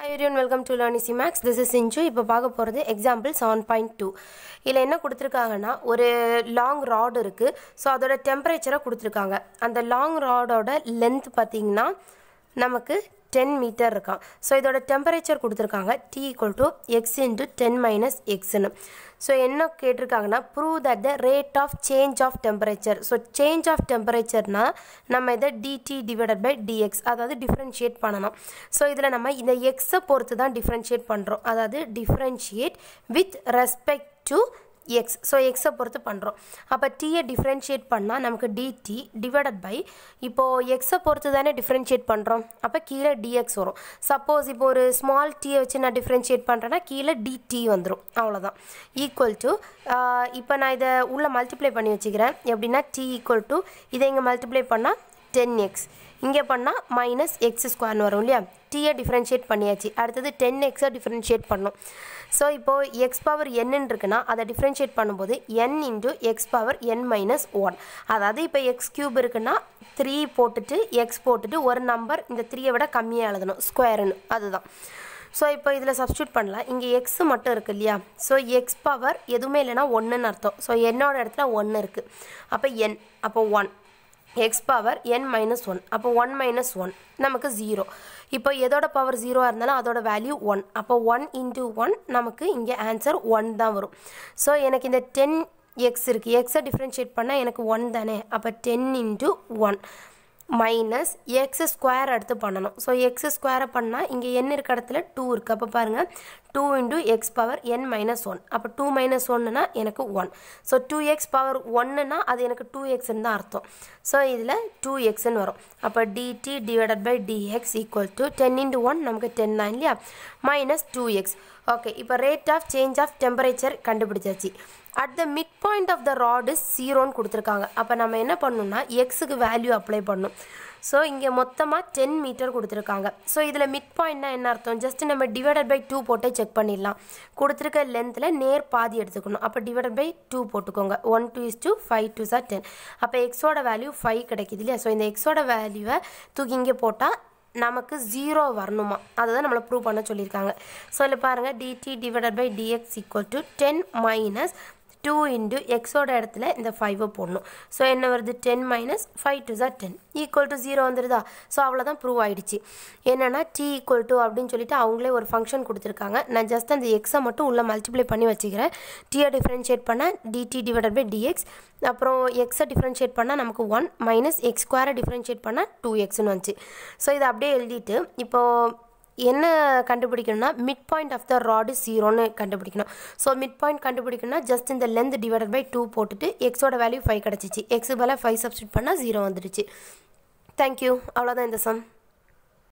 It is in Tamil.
high everyone welcome to learny C maths this is இன்ச்சு இப்போ பார்க்க போகிறது எக்ஸாம்பிள் செவன் பாயிண்ட் டூ இதில் என்ன கொடுத்துருக்காங்கன்னா ஒரு லாங் ராட் இருக்குது ஸோ அதோட டெம்பரேச்சரை கொடுத்துருக்காங்க அந்த லாங் ராடோட லென்த் பார்த்தீங்கன்னா நமக்கு டென் மீட்டர் இருக்கான் ஸோ இதோட டெம்பரேச்சர் கொடுத்துருக்காங்க T equal to X into ten minus எக்ஸ்னு ஸோ என்ன கேட்டிருக்காங்கன்னா prove that the rate of change of temperature so change of டெம்பரேச்சர்னா நம்ம இதை டிடி டிவைடட் பை டிஎக்ஸ் அதாவது டிஃப்ரென்ஷியேட் பண்ணணும் ஸோ இதில் நம்ம இந்த எக்ஸை பொறுத்து தான் டிஃப்ரென்ஷியேட் பண்ணுறோம் அதாவது differentiate with respect to X so எக்ஸை பொறுத்து பண்ணுறோம் அப்போ டீயை டிஃப்ரென்ஷியேட் பண்ணால் நமக்கு டிடி டிவைடட் பை இப்போது எக்ஸை பொறுத்து தானே டிஃப்ரென்ஷியேட் பண்ணுறோம் அப்போ கீழே டிஎக்ஸ் வரும் சப்போஸ் இப்போ ஒரு ஸ்மால் டீயை வச்சு நான் டிஃப்ரென்ஷியேட் பண்ணுறேன்னா கீழே டிடி வந்துடும் அவ்வளோதான் ஈக்குவல் டு இப்போ நான் இதை உள்ளே மல்டிப்ளை பண்ணி வச்சுக்கிறேன் எப்படின்னா டி ஈக்குவல் டு இதை இங்கே மல்டிப்ளை பண்ணால் டென் எக்ஸ் இங்கே பண்ணால் மைனஸ் எக்ஸ் ஸ்கொயர்னு வரும் இல்லையா டீயை டிஃப்ரென்ஷியேட் பண்ணியாச்சு அடுத்தது டென் எக்ஸை டிஃப்ரென்ஷியேட் பண்ணும் ஸோ இப்போது எக்ஸ் பவர் என்னன்னு இருக்குன்னா அதை டிஃப்ரென்ஷியேட் பண்ணும்போது N into X power N minus one அதாவது இப்போ எக்ஸ் க்யூப் இருக்குன்னா த்ரீ போட்டுட்டு எக்ஸ் போட்டுட்டு ஒரு நம்பர் இந்த த்ரீயை விட கம்மியாக எழுதணும் ஸ்கொயருன்னு அதுதான் ஸோ இப்போ இதில் சப்ஸ்டியூட் பண்ணலாம் இங்கே எக்ஸ் மட்டும் இருக்குது இல்லையா ஸோ எக்ஸ் பவர் எதுவுமே இல்லைன்னா ஒன்றுன்னு அர்த்தம் ஸோ என்னோட இடத்துல ஒன்று இருக்குது அப்போ என் அப்போ one X power N minus one அப்போ ஒன் மைனஸ் ஒன் நமக்கு ஜீரோ இப்போ எதோட பவர் ஜீரோவாக இருந்தாலும் அதோட வேல்யூ ஒன் அப்போ ஒன் இன்ட்டு ஒன் நமக்கு இங்கே ஆன்சர் ஒன் தான் வரும் ஸோ எனக்கு இந்த டென் எக்ஸ் இருக்குது எக்ஸை டிஃப்ரென்ஷியேட் பண்ணால் எனக்கு ஒன் தானே அப்போ ten into one minus X square எடுத்து பண்ணணும் ஸோ எக்ஸ் ஸ்கொயரை பண்ணால் இங்கே என்ன இருக்க இடத்துல டூ இருக்குது அப்போ பாருங்கள் two into X power N minus one அப்போ டூ மைனஸ் ஒன்னுனா எனக்கு one so two X power ஒன்னுனா அது எனக்கு டூ எக்ஸ்ன்னு தான் அர்த்தம் ஸோ இதில் டூ எக்ஸ்ன்னு வரும் அப்போ DT divided by DX equal to ten into one நமக்கு டென் தான் இல்லையா மைனஸ் டூ எக்ஸ் ஓகே இப்போ rate of change of temperature கண்டுபிடிச்சாச்சு at the mid point of the rod is ஜீரோன்னு கொடுத்துருக்காங்க அப்போ நம்ம என்ன பண்ணணும்னா எக்ஸுக்கு வேல்யூ அப்ளை பண்ணணும் ஸோ இங்கே மொத்தமாக டென் மீட்டர் கொடுத்துருக்காங்க ஸோ இதில் மிட் பாயிண்ட்னா என்ன அர்த்தம் ஜஸ்ட் நம்ம டிவைடட் பை டூ போட்டே செக் பண்ணிடலாம் கொடுத்துருக்க லென்த்தில் நேர் பாதி எடுத்துக்கணும் அப்போ டிவைடட் பை டூ போட்டுக்கோங்க one two is two five two sir ten அப்போ எக்ஸோட வேல்யூ ஃபைவ் கிடைக்குது இல்லையா ஸோ இந்த எக்ஸோட வேல்யூவை தூக்கி இங்கே போட்டால் நமக்கு ஜீரோ வரணுமா அதை தான் நம்மளை ப்ரூவ் பண்ண சொல்லியிருக்காங்க ஸோ இதில் பாருங்கள் DT divided by DX equal to ten minus two into எக்ஸோட இடத்துல இந்த ஃபைவை போடணும் ஸோ என்ன வருது ten minus five two sir ten equal to zero வந்துடுதா ஸோ அவ்வளோதான் ப்ரூவ் ஆகிடுச்சு என்னென்னா டி ஈக்குவல் டு அப்படின்னு சொல்லிட்டு அவங்களே ஒரு ஃபங்க்ஷன் கொடுத்துருக்காங்க நான் ஜஸ்ட் அந்த எக்ஸை மட்டும் உள்ளே மல்டிப்ளை பண்ணி வச்சுக்கிறேன் டியை டிஃப்ரென்ஷியேட் பண்ணால் டிடி டிவைடட் பை டிஎக்ஸ் அப்புறம் எக்ஸை டிஃப்ரென்ஷியேட் பண்ணால் நமக்கு ஒன் மைனஸ் எக்ஸ் ஸ்கொயரை டிஃப்ரென்ஷியேட் பண்ணால் டூ எக்ஸ்னு வந்துச்சு ஸோ இதை அப்படியே எழுதிட்டு இப்போது என்ன கண்டுபிடிக்கணும்னா mid point of the rod ஜீரோன்னு கண்டுபிடிக்கணும் ஸோ மிட் பாயிண்ட் கண்டுபிடிக்கணும்னா ஜஸ்ட் இந்த லென்த் டிவைடட் பை டூ போட்டுட்டு எக்ஸோட வேல்யூ ஃபைவ் கிடச்சிச்சு எக்ஸு பதிலாக ஃபைவ் சப்ஸ்டியூட் பண்ணால் ஜீரோ வந்துடுச்சு தேங்க்யூ அவ்வளோதான் இந்த சம்